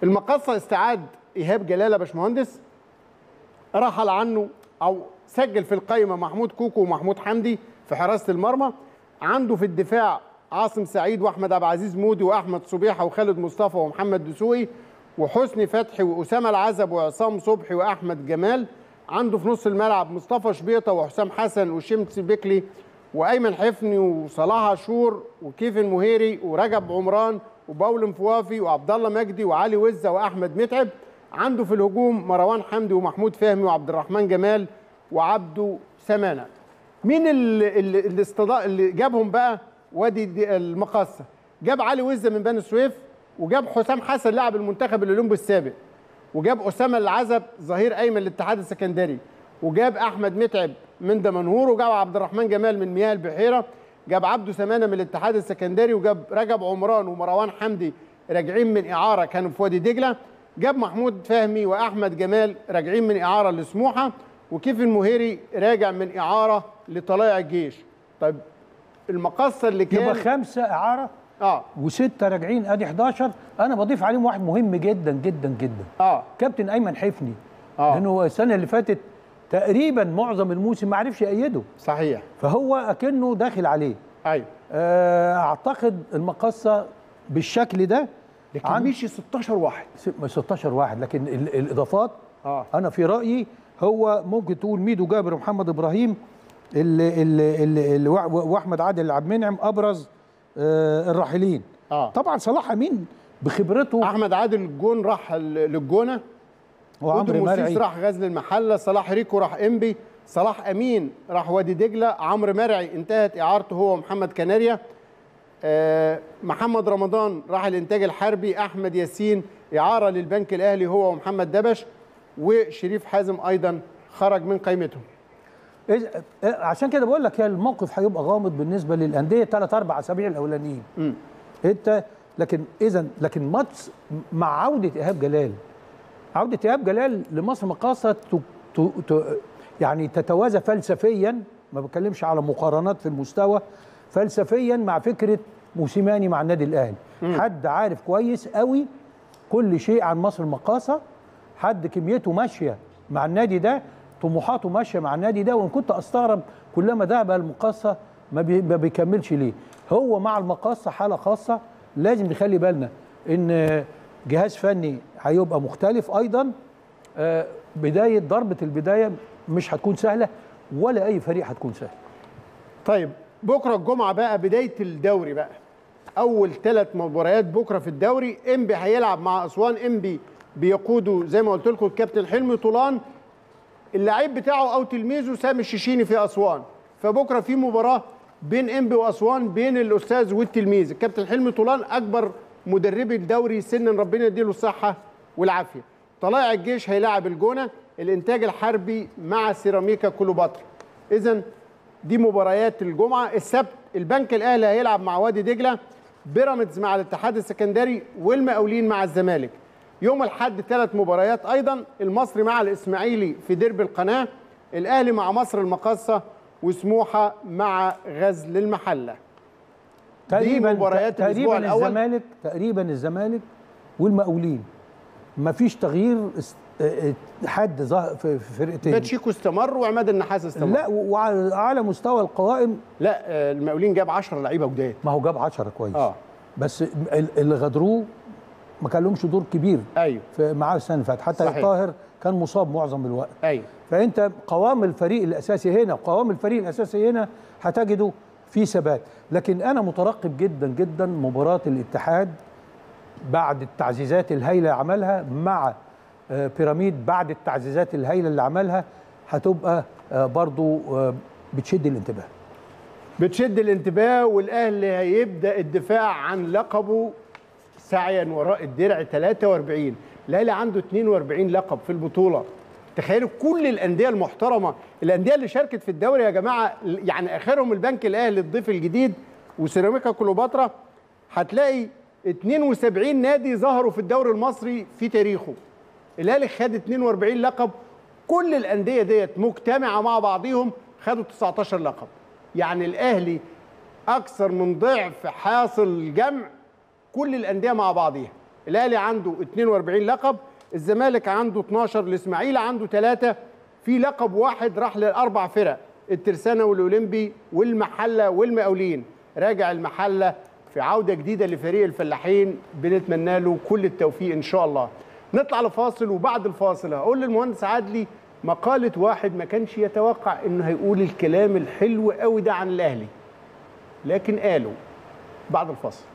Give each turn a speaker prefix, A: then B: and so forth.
A: المقصه استعاد ايهاب جلاله باشمهندس رحل عنه او سجل في القائمه محمود كوكو ومحمود حمدي في حراسه المرمى عنده في الدفاع عاصم سعيد واحمد عبد العزيز مودي واحمد صبيحه وخالد مصطفى ومحمد دسوقي وحسني فتحي واسامه العزب وعصام صبحي واحمد جمال عنده في نص الملعب مصطفى شبيطه وحسام حسن وشمس بكلي وايمن حفني وصلاح عاشور وكيفن مهيري ورجب عمران وباول مفوافي وعبد الله مجدي وعلي وزه واحمد متعب عنده في الهجوم مروان حمدي ومحمود فهمي وعبد الرحمن جمال وعبده سمانه مين اللي, اللي, اللي, استضاء اللي جابهم بقى وادي دي- المقاصه جاب علي وزه من بني سويف وجاب حسام حسن لاعب المنتخب الاولمبي السابق وجاب اسامه العزب ظهير ايمن للاتحاد السكندري وجاب احمد متعب من دمنهور وجاب عبد الرحمن جمال من مياه البحيره جاب عبده سمانه من الاتحاد السكندري وجاب رجب عمران ومروان حمدي راجعين من اعاره كانوا في وادي دجله جاب محمود فهمي واحمد جمال راجعين من اعاره لسموحه وكيف المهيري راجع من اعاره لطلائع الجيش طيب المقصه اللي كان
B: يبقى خمسه اعاره
A: اه
B: وسته راجعين ادي 11 انا بضيف عليهم واحد مهم جدا جدا جدا
A: اه
B: كابتن ايمن حفني
A: آه.
B: لانه هو السنه اللي فاتت تقريبا معظم الموسم ما عرفش يأيده
A: صحيح
B: فهو اكنه داخل عليه
A: ايوه
B: آه، اعتقد المقصه بالشكل ده
A: لكن
B: عن-
A: مشي 16 واحد
B: س- 16 واحد لكن ال- الاضافات
A: اه
B: انا في رايي هو ممكن تقول ميدو جابر ومحمد ابراهيم اللي اللي اللي اللي وأ- واحمد عادل عبد المنعم ابرز آه، الراحلين
A: اه
B: طبعا صلاح امين بخبرته
A: احمد عادل الجون راح ال- للجونه
B: وعمرو
A: ودو موسيس
B: مرعي
A: راح غزل المحله صلاح ريكو راح انبي صلاح امين راح وادي دجله عمرو مرعي انتهت اعارته هو ومحمد كناريا آه محمد رمضان راح الانتاج الحربي احمد ياسين اعاره للبنك الاهلي هو ومحمد دبش وشريف حازم ايضا خرج من قائمتهم
B: إذ- آه، عشان كده بقول لك يا الموقف هيبقى غامض بالنسبه للانديه ثلاث اربع اسابيع الاولانيين
A: مم.
B: انت لكن اذا لكن ماتش مع عوده ايهاب جلال عوده ايهاب جلال لمصر مقاصه ت- ت- ت- يعني تتوازى فلسفيا ما بتكلمش على مقارنات في المستوى فلسفيا مع فكره موسيماني مع النادي الاهلي حد عارف كويس قوي كل شيء عن مصر المقاصه حد كميته ماشيه مع النادي ده طموحاته ماشيه مع النادي ده وان كنت استغرب كلما ذهب المقاصه ما, بي ما بيكملش ليه هو مع المقاصه حاله خاصه لازم نخلي بالنا ان جهاز فني هيبقى مختلف ايضا آه، بدايه ضربه البدايه مش هتكون سهله ولا اي فريق هتكون سهله
A: طيب بكره الجمعه بقى بدايه الدوري بقى اول ثلاث مباريات بكره في الدوري انبي هيلعب مع اسوان انبي بيقوده زي ما قلت لكم الكابتن حلمي طولان اللعيب بتاعه او تلميذه سامي الشيشيني في اسوان فبكره في مباراه بين انبي واسوان بين الاستاذ والتلميذ الكابتن حلمي طولان اكبر مدربي الدوري سنا ربنا يديله الصحه والعافيه طلائع الجيش هيلاعب الجونه الانتاج الحربي مع سيراميكا كليوباترا اذا دي مباريات الجمعه السبت البنك الاهلي هيلعب مع وادي دجله بيراميدز مع الاتحاد السكندري والمقاولين مع الزمالك يوم الاحد ثلاث مباريات ايضا المصري مع الاسماعيلي في ديربي القناه الاهلي مع مصر المقاصه وسموحه مع غزل المحله
B: تقريبا
A: مباريات الأسبوع
B: تقريبا
A: الأول.
B: الزمالك تقريبا الزمالك والمقاولين ما فيش تغيير است- اه- اه- حد ظهر في في فرقتين
A: باتشيكو استمر وعماد النحاس استمر
B: لا وعلى على مستوى القوائم
A: لا آه، المقاولين جاب 10 لعيبه جداد
B: ما هو جاب 10 كويس
A: اه
B: بس ال- اللي غدروه ما كان لهمش دور كبير
A: ايوه
B: في معاه السنه اللي فاتت حتى
A: صحيح.
B: طاهر كان مصاب معظم الوقت
A: ايوه
B: فانت قوام الفريق الاساسي هنا وقوام الفريق الاساسي هنا هتجده في ثبات لكن انا مترقب جدا جدا مباراه الاتحاد بعد التعزيزات الهائله اللي عملها مع آه، بيراميد بعد التعزيزات الهائله اللي عملها هتبقى آه، برضو آه، بتشد الانتباه
A: بتشد الانتباه والاهلي هيبدا الدفاع عن لقبه سعيا وراء الدرع 43 الاهلي عنده 42 لقب في البطوله تخيلوا كل الانديه المحترمه الانديه اللي شاركت في الدوري يا جماعه يعني اخرهم البنك الاهلي الضيف الجديد وسيراميكا كليوباترا هتلاقي 72 نادي ظهروا في الدوري المصري في تاريخه الاهلي خد 42 لقب كل الانديه ديت مجتمعه مع بعضهم خدوا 19 لقب يعني الاهلي اكثر من ضعف حاصل الجمع كل الانديه مع بعضيها الاهلي عنده 42 لقب الزمالك عنده 12 الاسماعيلي عنده 3 في لقب واحد راح للاربع فرق الترسانة والاولمبي والمحله والمقاولين راجع المحله في عوده جديده لفريق الفلاحين بنتمنى له كل التوفيق ان شاء الله نطلع لفاصل وبعد الفاصل هقول للمهندس عادلي مقاله واحد ما كانش يتوقع انه هيقول الكلام الحلو قوي ده عن الاهلي لكن قاله بعد الفاصل